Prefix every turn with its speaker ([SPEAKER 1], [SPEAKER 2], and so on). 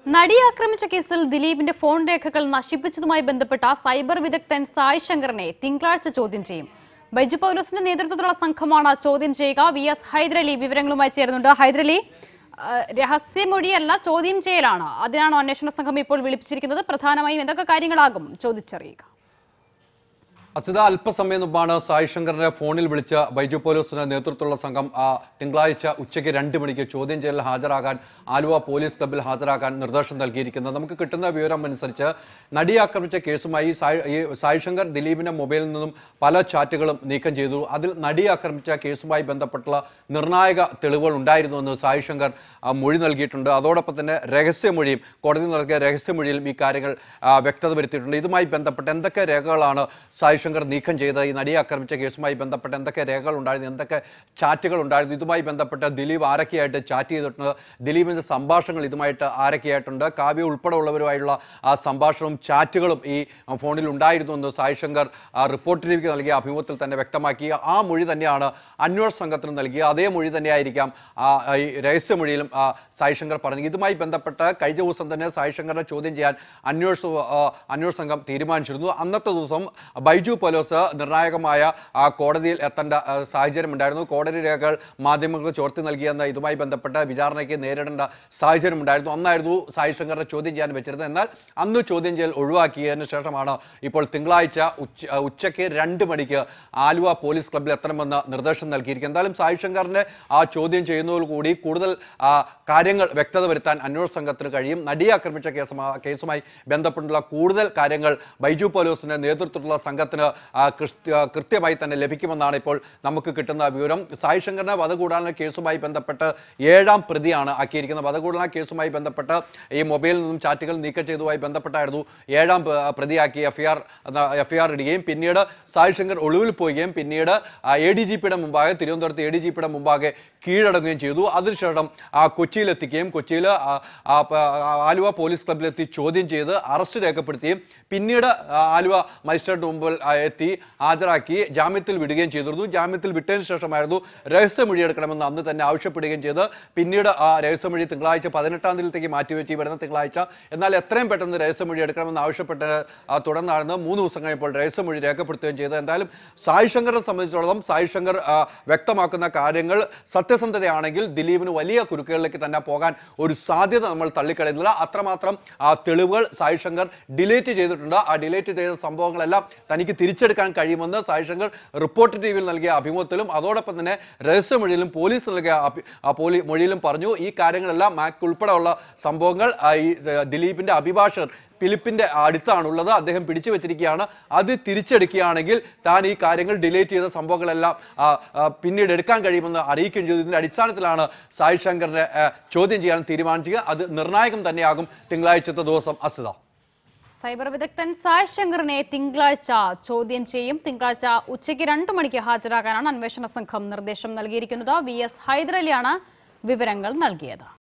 [SPEAKER 1] നടിയെ ആക്രമിച്ച കേസിൽ ദിലീപിന്റെ ഫോൺ രേഖകൾ നശിപ്പിച്ചതുമായി ബന്ധപ്പെട്ട സൈബർ വിദഗ്ധൻ സായ് ശങ്കറിനെ തിങ്കളാഴ്ച ചോദ്യം ചെയ്യും ബൈജു പൗലോസിന്റെ നേതൃത്വത്തിലുള്ള സംഘമാണ് ചോദ്യം ചെയ്യുക വി എസ് ഹൈദരലി വിവരങ്ങളുമായി ചേരുന്നുണ്ട് ഹൈദരലി ആ, രഹസ്യമൊഴിയല്ല ചോദ്യം ചെയ്യലാണ് അതിനാണോ അന്വേഷണ സംഘം ഇപ്പോൾ വിളിപ്പിച്ചിരിക്കുന്നത് പ്രധാനമായും എന്തൊക്കെ കാര്യങ്ങളാകും ചോദിച്ചറിയുക
[SPEAKER 2] അസിത അല്പസമയം മുമ്പാണ് സായി ശങ്കറിനെ ഫോണിൽ വിളിച്ച ബൈജു പോലീസിന് നേതൃത്വമുള്ള സംഘം ആ, തിങ്കളാഴ്ച ഉച്ചയ്ക്ക് രണ്ട് മണിക്ക് ചോദ്യം ചെയ്യലിൽ ഹാജരാകാൻ ആലുവ പോലീസ് ക്ലബ്ബിൽ ഹാജരാകാൻ നിർദ്ദേശം നൽകിയിരിക്കുന്നത് നമുക്ക് കിട്ടുന്ന വിവരം അനുസരിച്ച് നടിയെ ആക്രമിച്ച കേസുമായി സായ് ഈ സായി ശങ്കർ ദിലീപിന്റെ മൊബൈലിൽ നിന്നും പല ചാറ്റുകളും നീക്കം ചെയ്തു അതിൽ നടിയെ ആക്രമിച്ച കേസുമായി ബന്ധപ്പെട്ടുള്ള നിർണായക തെളിവുകൾ ഉണ്ടായിരുന്നുവെന്ന് സായി ശങ്കർ ആ, മൊഴി നൽകിയിട്ടുണ്ട് അതോടൊപ്പം തന്നെ രഹസ്യമൊഴിയും കോടതി നൽകിയ രഹസ്യമൊഴിയിലും ഈ കാര്യങ്ങൾ ആ, വ്യക്തത വരുത്തിയിട്ടുണ്ട് ഇതുമായി ബന്ധപ്പെട്ട് എന്തൊക്കെ രേഖകളാണ് സായി ശങ്കർ നീക്കം ചെയ്ത് ഈ നടിയെ ആക്രമിച്ച കേസുമായി ബന്ധപ്പെട്ട് എന്തൊക്കെ രേഖകൾ ഉണ്ടായിരുന്നു എന്തൊക്കെ ചാറ്റുകൾ ഉണ്ടായിരുന്നു ഇതുമായി ബന്ധപ്പെട്ട് ദിലീപ് ആരൊക്കെയായിട്ട് ചാറ്റ് ചെയ്തിട്ടുണ്ട് ദിലീപിന്റെ സംഭാഷണങ്ങൾ ഇതുമായിട്ട് ആരൊക്കെയായിട്ടുണ്ട് കാവ്യ ഉൾപ്പെടെ ഉള്ളവരുമായുള്ള ആ സംഭാഷണവും ചാറ്റുകളും ഈ ഫോണിൽ ഉണ്ടായിരുന്നു എന്ന് സായി ശങ്കർ ആ, റിപ്പോർട്ട് ടിവിക്ക് നൽകിയ അഭിമുഖത്തിൽ തന്നെ വ്യക്തമാക്കി ആ മൊഴി തന്നെയാണ് അന്വേഷണ സംഘത്തിന് നൽകിയ അതേ മൊഴി തന്നെയായിരിക്കാം ആ, ഈ രഹസ്യമൊഴിയിലും ആ, സായി ശങ്കർ പറഞ്ഞു ഇതുമായി ബന്ധപ്പെട്ട് കഴിഞ്ഞ ദിവസം തന്നെ സായി ശങ്കറിനെ ചോദ്യം ചെയ്യാൻ അന്വേഷണ ആ, അന്വേഷണ സംഘം തീരുമാനിച്ചിരുന്നു അന്നത്തെ ദിവസം ബൈജു പലോസ് നിർണായകമായ ആ, കോടതിയിൽ എത്തേണ്ട ആ, സാഹചര്യം ഉണ്ടായിരുന്നു കോടതി രേഖകൾ മാധ്യമങ്ങൾക്ക് ചോർത്തി നൽകിയെന്ന ഇതുമായി ബന്ധപ്പെട്ട് വിചാരണയ്ക്ക് നേരിടേണ്ട സാഹചര്യം ഉണ്ടായിരുന്നു അന്നായിരുന്നു സായി ശങ്കറിനെ ചോദ്യം ചെയ്യാൻ വെച്ചിരുന്നത് എന്നാൽ അന്ന് ചോദ്യം ചെയ്യൽ ഒഴിവാക്കിയതിന് ശേഷമാണ് ഇപ്പോൾ തിങ്കളാഴ്ച ഉച്ച ഉച്ചയ്ക്ക് രണ്ട് മണിക്ക് ആലുവ പോലീസ് ക്ലബ്ബിൽ എത്തണമെന്ന് നിർദ്ദേശം നൽകിയിരിക്കുന്നത് എന്തായാലും സായി ശങ്കറിനെ ആ ചോദ്യം ചെയ്യുന്നതോടുകൂടി കൂടുതൽ ആ, കാര്യങ്ങൾ വ്യക്തത വരുത്താൻ അന്വേഷണ സംഘത്തിന് കഴിയും നടിയെ ആക്രമിച്ച കേസുമാ കേസുമായി ബന്ധപ്പെട്ടുള്ള കൂടുതൽ കാര്യങ്ങൾ ബൈജു പോലീസിന്റെ നേതൃത്വത്തിലുള്ള സംഘത്തിന് ആ, കൃത്യ- കൃത്യമായി തന്നെ ലഭിക്കുമെന്നാണ് ഇപ്പോൾ നമുക്ക് കിട്ടുന്ന വിവരം സായി ശങ്കറിനെ വധകൂടാന കേസുമായി ബന്ധപ്പെട്ട് ഏഴാം പ്രതിയാണ് ആക്കിയിരിക്കുന്നത് വധകൂടാന കേസുമായി ബന്ധപ്പെട്ട് ഈ മൊബൈലിൽ നിന്നും ചാറ്റുകൾ നീക്കം ചെയ്തതുമായി ബന്ധപ്പെട്ടായിരുന്നു ഏഴാം പ- പ്രതിയാക്കി എഫ്ഐആർ എഫ്ഐആർ ഇടുകയും പിന്നീട് സായി ശങ്കർ ഒളിവിൽ പോവുകയും പിന്നീട് എ ഡി ജി പിയുടെ മുമ്പാകെ തിരുവനന്തപുരത്ത് എ ഡി ജി പിയുടെ മുമ്പാകെ കീഴടങ്ങുകയും ചെയ്തു അതിനുശേഷം ആ കൊച്ചിയിലെത്തിക്കുകയും കൊച്ചിയിൽ ആ, ആ, പ- ആ, ആലുവ പോലീസ് ക്ലബ്ബിലെത്തി ചോദ്യം ചെയ്ത് അറസ്റ്റ് രേഖപ്പെടുത്തുകയും പിന്നീട് ആ, ആലുവ മജിസ്ട്രേറ്റ് മുമ്പിൽ ആ, എത്തി ഹാജരാക്കി ജാമ്യത്തിൽ വിടുകയും ചെയ്തിരുന്നു ജാമ്യത്തിൽ വിട്ടതിന് ശേഷമായിരുന്നു രഹസ്യമൊഴി എടുക്കണമെന്ന് അന്ന് തന്നെ ആവശ്യപ്പെടുകയും ചെയ്ത് പിന്നീട് ആ രഹസ്യമൊഴി തിങ്കളാഴ്ച പതിനെട്ടാം തീയതിയിലേക്ക് മാറ്റിവെച്ച് ഈ വരുന്ന തിങ്കളാഴ്ച എന്നാൽ എത്രയും പെട്ടെന്ന് രഹസ്യമൊഴി എടുക്കണമെന്ന് ആവശ്യപ്പെട്ട ആ, തുടർന്നാണ് മൂന്ന് ദിവസം കഴിഞ്ഞപ്പോൾ രഹസ്യമൊഴി രേഖപ്പെടുത്തുകയും ചെയ്തത് എന്തായാലും സായി ശങ്കറിനെ സംബന്ധിച്ചിടത്തോളം സായി ശങ്കർ ആ, വ്യക്തമാക്കുന്ന കാര്യങ്ങൾ സത്യസന്ധതയാണെങ്കിൽ ദിലീപിന് വലിയ കുരുക്കുകളിലേക്ക് തന്നെ പോകാൻ ഒരു സാധ്യത നമ്മൾ തള്ളിക്കളയുന്നില്ല അത്രമാത്രം ആ തെളിവുകൾ സായി ശങ്കർ ഡിലേറ്റ് ചെയ്തിട്ടുണ്ട് ആ ഡിലേറ്റ് ചെയ്ത സംഭവങ്ങളെല്ലാം തനിക്ക് തിരിച്ചെടുക്കാൻ കഴിയുമെന്ന് സായി ശങ്കർ റിപ്പോർട്ട് ടി വിയിൽ നൽകിയ അഭിമുഖത്തിലും അതോടൊപ്പം തന്നെ രഹസ്യമൊഴിയിലും പോലീസ് നൽകിയ അഭി- ആ പോലീ മൊഴിയിലും പറഞ്ഞു ഈ കാര്യങ്ങളെല്ലാം മാക് ഉൾപ്പെടെയുള്ള സംഭവങ്ങൾ ആ, ഈ ഏ, ദിലീപിന്റെ അഭിഭാഷകർ ഫിലിപ്പിന്റെ അടുത്താണുള്ളത് അദ്ദേഹം പിടിച്ചു വെച്ചിരിക്കുകയാണ് അത് തിരിച്ചെടുക്കുകയാണെങ്കിൽ താൻ ഈ കാര്യങ്ങൾ ഡിലേറ്റ് ചെയ്ത സംഭവങ്ങളെല്ലാം ആ, ആ, പിന്നീട് എടുക്കാൻ കഴിയുമെന്ന് അറിയിക്കുകയും ചെയ്തു ഇതിന്റെ അടിസ്ഥാനത്തിലാണ് സായി ശങ്കറിനെ ആ, ചോദ്യം ചെയ്യാൻ തീരുമാനിക്കുക അത് നിർണായകം തന്നെയാകും തിങ്കളാഴ്ചത്തെ ദിവസം അസിത
[SPEAKER 1] സൈബർ വിദഗ്ധൻ സായ് ശങ്കറിനെ തിങ്കളാഴ്ച ചോദ്യം ചെയ്യും തിങ്കളാഴ്ച ഉച്ചയ്ക്ക് രണ്ടു മണിക്ക് ഹാജരാകാനാണ് അന്വേഷണ സംഘം നിർദ്ദേശം നൽകിയിരിക്കുന്നത് വി എസ് ഹൈദരലിയാണ് വിവരങ്ങൾ നൽകിയത്